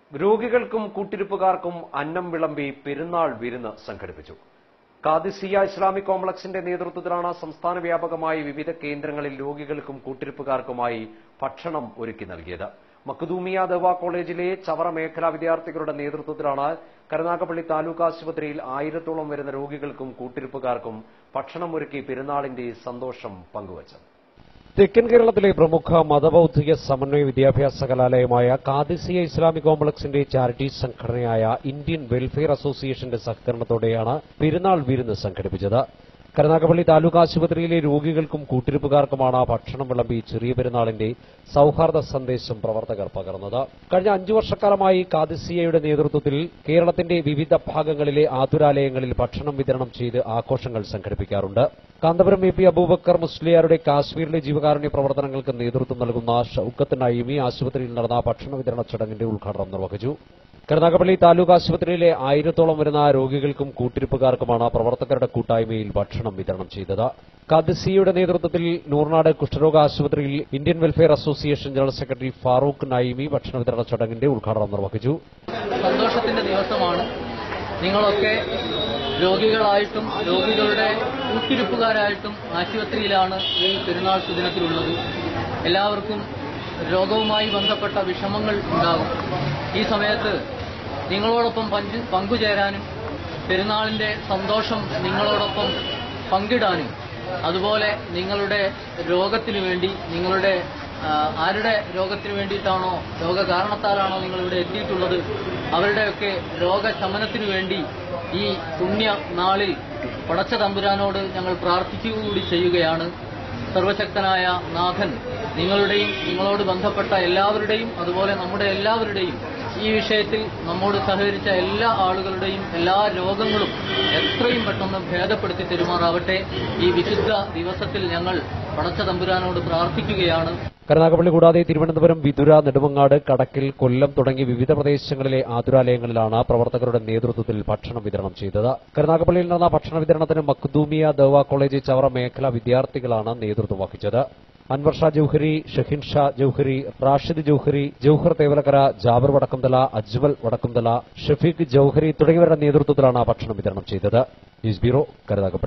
രോഗികൾക്കും കൂട്ടിരിപ്പുകാർക്കും അന്നം വിളമ്പി പെരുന്നാൾ വിരുന്ന് സംഘടിപ്പിച്ചു കാദിസിയ ഇസ്ലാമിക് കോംപ്ലക്സിന്റെ നേതൃത്വത്തിലാണ് സംസ്ഥാന വ്യാപകമായി വിവിധ കേന്ദ്രങ്ങളിൽ രോഗികൾക്കും കൂട്ടിരിപ്പുകാർക്കുമായി ഭക്ഷണം ഒരുക്കി നൽകിയത് മഖദൂമിയ ദവ കോളേജിലെ ചവറ മേഖലാ വിദ്യാർത്ഥികളുടെ നേതൃത്വത്തിലാണ് കരുനാഗപ്പള്ളി താലൂക്ക് ആശുപത്രിയിൽ ആയിരത്തോളം വരുന്ന രോഗികൾക്കും കൂട്ടിരിപ്പുകാർക്കും ഭക്ഷണം ഒരുക്കി പെരുന്നാളിന്റെ സന്തോഷം പങ്കുവച്ചത് തെക്കൻ കേരളത്തിലെ പ്രമുഖ മതബൌദ്ധിക സമന്വയ വിദ്യാഭ്യാസ കലാലയമായ കാദിസിയ ഇസ്ലാമിക് കോംപ്ലക്സിന്റെ ചാരിറ്റി സംഘടനയായ ഇന്ത്യൻ വെൽഫെയർ അസോസിയേഷന്റെ സഹകരണത്തോടെയാണ് പെരുന്നാൾ വിരുന്ന് സംഘടിപ്പിച്ചത് കരുനാഗപ്പള്ളി താലൂക്ക് ആശുപത്രിയിലെ രോഗികൾക്കും കൂട്ടിരിപ്പുകാർക്കുമാണ് ഭക്ഷണം വിളമ്പി ചെറിയ പെരുന്നാളിന്റെ സൌഹാർദ്ദ സന്ദേശം പ്രവർത്തകർ പകർന്നത് കഴിഞ്ഞ അഞ്ചു വർഷക്കാലമായി കാദിസിയയുടെ നേതൃത്വത്തിൽ കേരളത്തിന്റെ വിവിധ ഭാഗങ്ങളിലെ ആതുരാലയങ്ങളിൽ ഭക്ഷണം വിതരണം ചെയ്ത് ആഘോഷങ്ങൾ സംഘടിപ്പിക്കാറുണ്ട് കാന്തപുരം എ പി അബൂബക്കർ മുസ്ലിയാരുടെ കാശ്മീരിലെ ജീവകാരുണ്യ പ്രവർത്തനങ്ങൾക്ക് നേതൃത്വം നൽകുന്ന ഷൌക്കത്ത് നയിമി ആശുപത്രിയിൽ നടന്ന ഭക്ഷണ വിതരണ ചടങ്ങിന്റെ ഉദ്ഘാടനം നിർവഹിച്ചു കരുനാഗപ്പള്ളി താലൂക്ക് ആശുപത്രിയിലെ ആയിരത്തോളം വരുന്ന രോഗികൾക്കും കൂട്ടിരിപ്പുകാർക്കുമാണ് പ്രവർത്തകരുടെ കൂട്ടായ്മയിൽ ഭക്ഷണം വിതരണം ചെയ്തത് കാദിസിയുടെ നേതൃത്വത്തിൽ നൂർനാട് കുഷ്ഠരോഗ ആശുപത്രിയിൽ Indian welfare association general secretary Farooq Nayimi ഭക്ഷണ വിതരണ ചടങ്ങിന്റെ ഉദ്ഘാടനം നിർവഹിച്ചു സന്തോഷത്തിന്റെ ദിവസമാണ് നിങ്ങളൊക്കെ രോഗികളായിട്ടും രോഗികളുടെ കൂട്ടിരിപ്പുകാരായിട്ടും ആശുപത്രിയിലാണ് ഈ പെരുന്നാൾ സുദിനത്തിലുള്ളത് എല്ലാവർക്കും രോഗവുമായി ബന്ധപ്പെട്ട വിഷമങ്ങൾ ഉണ്ടാകും ഈ സമയത്ത് നിങ്ങളോടൊപ്പം പങ്കു പങ്കുചേരാനും പെരുന്നാളിന്റെ സന്തോഷം നിങ്ങളോടൊപ്പം പങ്കിടാനും അതുപോലെ നിങ്ങളുടെ രോഗത്തിനു വേണ്ടി നിങ്ങളുടെ ആ, ആരുടെ രോഗത്തിന് വേണ്ടിയിട്ടാണോ രോഗകാരണത്താലാണോ നിങ്ങൾ ഇവിടെ എത്തിയിട്ടുള്ളത് അവരുടെയൊക്കെ രോഗശമനത്തിനു വേണ്ടി ഈ പുണ്യ നാളിൽ പടച്ച തമ്പുരാനോട് ഞങ്ങൾ പ്രാർത്ഥിക്കുക കൂടി ചെയ്യുകയാണ് സർവശക്തനായ നാഥൻ നിങ്ങളുടെയും നിങ്ങളോട് ബന്ധപ്പെട്ട എല്ലാവരുടെയും അതുപോലെ നമ്മുടെ എല്ലാവരുടെയും ഈ വിഷയത്തിൽ നമ്മോട് സഹകരിച്ച എല്ലാ ആളുകളുടെയും എല്ലാ രോഗങ്ങളും എത്രയും പെട്ടെന്ന് ഭേദപ്പെടുത്തി തെരുമാറാവട്ടെ ഈ വിശുദ്ധ ദിവസത്തിൽ ഞങ്ങൾ പടച്ച തമ്പുരാനോട് പ്രാർത്ഥിക്കുകയാണ് കരുനാഗപ്പള്ളി കൂടാതെ തിരുവനന്തപുരം വിതുര നെടുമങ്ങാട് കടക്കിൽ കൊല്ലം തുടങ്ങി വിവിധ പ്രദേശങ്ങളിലെ ആതുരാലയങ്ങളിലാണ് പ്രവർത്തകരുടെ നേതൃത്വത്തിൽ ഭക്ഷണം വിതരണം ചെയ്തത് കരുനാഗപ്പള്ളിയിൽ നടന്ന ഭക്ഷണ വിതരണത്തിന് മഖ്ദൂമിയ ദവ കോളേജ് ചവറ മേഖല വിദ്യാർത്ഥികളാണ് നേതൃത്വം വഹിച്ചത് അൻവർ ഷാ ജൌഹരി ഷഹീൻ ഷാ ജൌഹരി റാഷിദ് ജൌഹരി ജൌഹർ തേവലക്കര ജാബർ വടക്കുംതല അജ്മൽ വടക്കുംതല ഷഫീഖ് ജൌഹരി തുടങ്ങിയവരുടെ നേതൃത്വത്തിലാണ് ഭക്ഷണം വിതരണം ചെയ്തത് ന്യൂസ് ബ്യൂറോ കരുനാഗപ്പള്ളി